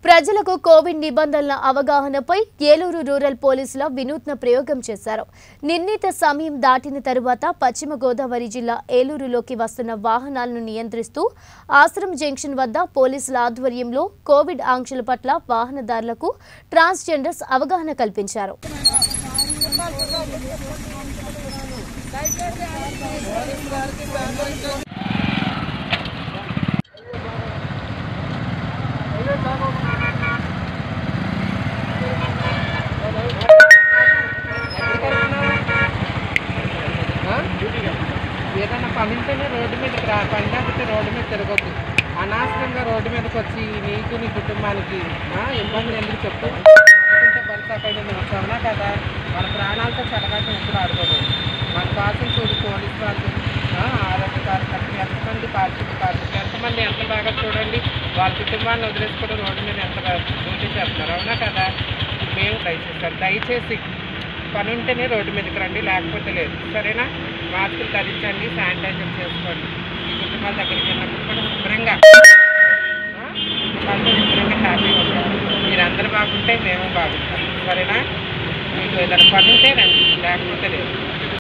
ప్రజలకు కోవిడ్ నిబంధనల అవగాహనపై ఏలూరు రూరల్ పోలీసుల వినూత్న ప్రయోగం చేశారు నిర్ణీత సమయం దాటిన తరువాత పశ్చిమ గోదావరి జిల్లా ఏలూరులోకి వస్తున్న వాహనాలను నియంత్రిస్తూ ఆశ్రమ్ జంక్షన్ వద్ద పోలీసుల ఆధ్వర్యంలో కోవిడ్ ఆంక్షల పట్ల వాహనదారులకు ట్రాన్స్జెండర్స్ అవగాహన కల్పించారు ఏదైనా పని ఉంటేనే రోడ్డు మీదకి రా పని లేకపోతే రోడ్డు మీద తిరగొద్దు అనవసరంగా రోడ్డు మీదకి వచ్చి నీకు నీ కుటుంబానికి ఆ, ఇబ్బంది ఎందుకు చెప్తూ బతుకుంటే బలిసాపడి నువ్వు అవునా కదా వాళ్ళ ప్రాణాలతో చెలగాటం ఎప్పుడు ఆడుకోదు మన కోసం చూడు పోలీసు వాళ్ళు ఆ, ఆరోగ్య కార్యకర్తలు ఎంతమంది పార్టీ కార్మికులు ఎంతమంది ఎంత బాగా చూడండి వాళ్ళ కుటుంబాన్ని వదిలేసుకోవడం రోడ్డు మీద ఎంత డ్యూటీ చేస్తున్నారు అవునా కదా మేము దయచేసి దయచేసి పని ఉంటేనే రోడ్డు మీదకి రండి లేకపోతే లేదు సరేనా మాస్కులు ధరించండి శానిటైజర్ చేసుకోండి మీ కుటుంబాల దగ్గరికి వెళ్ళినప్పుడు కూడా శుభ్రంగా ఆ? కుటుంబాలతో శుభ్రంగా హ్యాపీగా ఉంటారు మీరందరూ బాగుంటే మేము బాగుంటాం సరేనా మీకు ఏదైనా పని ఉంటే రండి లేకపోతే లేదు